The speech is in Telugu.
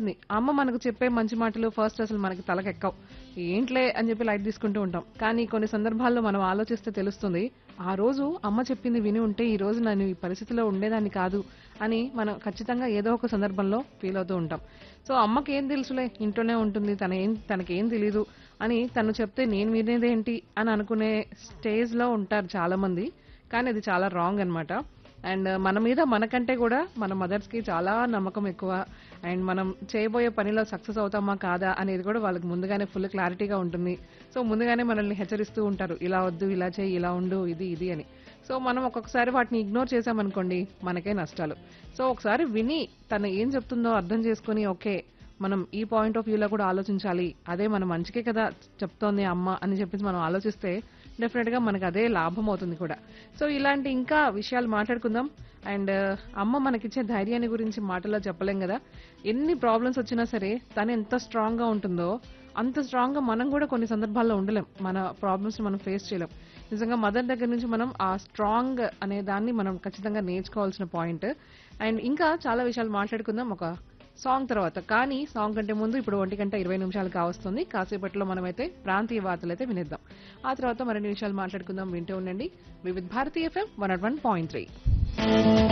ఉంటుంది అమ్మ మనకు చెప్పే మంచి మాటలు ఫస్ట్ అసలు మనకి తలకెక్కవు ఏంట్లే అని చెప్పి లైట్ తీసుకుంటూ ఉంటాం కానీ కొన్ని సందర్భాల్లో మనం ఆలోచిస్తే తెలుస్తుంది ఆ రోజు అమ్మ చెప్పింది విని ఉంటే ఈ రోజు నేను ఈ పరిస్థితిలో ఉండేదాన్ని కాదు అని మనం ఖచ్చితంగా ఏదో ఒక సందర్భంలో ఫీల్ అవుతూ ఉంటాం సో అమ్మకి ఏం తెలుసులే ఇంట్లోనే ఉంటుంది తన ఏం తనకేం తెలీదు అని తను చెప్తే నేను వినేదేంటి అని అనుకునే స్టేజ్ లో ఉంటారు చాలా మంది కానీ అది చాలా రాంగ్ అన్నమాట అండ్ మన మీద మనకంటే కూడా మన మదర్స్ కి చాలా నమ్మకం ఎక్కువ అండ్ మనం చేయబోయే పనిలో సక్సెస్ అవుతామా కాదా అనేది కూడా వాళ్ళకి ముందుగానే ఫుల్ క్లారిటీగా ఉంటుంది సో ముందుగానే మనల్ని హెచ్చరిస్తూ ఉంటారు ఇలా వద్దు ఇలా చేయి ఇలా ఉండు ఇది ఇది అని సో మనం ఒక్కొక్కసారి వాటిని ఇగ్నోర్ చేసామనుకోండి మనకే నష్టాలు సో ఒకసారి విని తను ఏం చెప్తుందో అర్థం చేసుకుని ఓకే మనం ఈ పాయింట్ ఆఫ్ వ్యూలో కూడా ఆలోచించాలి అదే మన మంచికే కదా చెప్తోంది అమ్మ అని చెప్పేసి మనం ఆలోచిస్తే డెఫినెట్ గా మనకు అదే లాభం అవుతుంది కూడా సో ఇలాంటి ఇంకా విషయాలు మాట్లాడుకుందాం అండ్ అమ్మ మనకిచ్చే ధైర్యాన్ని గురించి మాటల్లో చెప్పలేం కదా ఎన్ని ప్రాబ్లమ్స్ వచ్చినా సరే తను ఎంత స్ట్రాంగ్ గా ఉంటుందో అంత స్ట్రాంగ్ గా మనం కూడా కొన్ని సందర్భాల్లో ఉండలేం మన ప్రాబ్లమ్స్ మనం ఫేస్ చేయలేం నిజంగా మదర్ దగ్గర నుంచి మనం ఆ స్ట్రాంగ్ అనే దాన్ని మనం ఖచ్చితంగా నేర్చుకోవాల్సిన పాయింట్ అండ్ ఇంకా చాలా విషయాలు మాట్లాడుకుందాం ఒక సాంగ్ తర్వాత కానీ సాంగ్ కంటే ముందు ఇప్పుడు ఒంటి గంట ఇరవై నిమిషాలు కావస్తుంది కాసేపట్లో మనమైతే ప్రాంతీయ వార్తలు అయితే వినేద్దాం ఆ తర్వాత మరిన్ని విషయాలు మాట్లాడుకుందాం వింటూ ఉండండి Vividh Bharatiya FM one one point three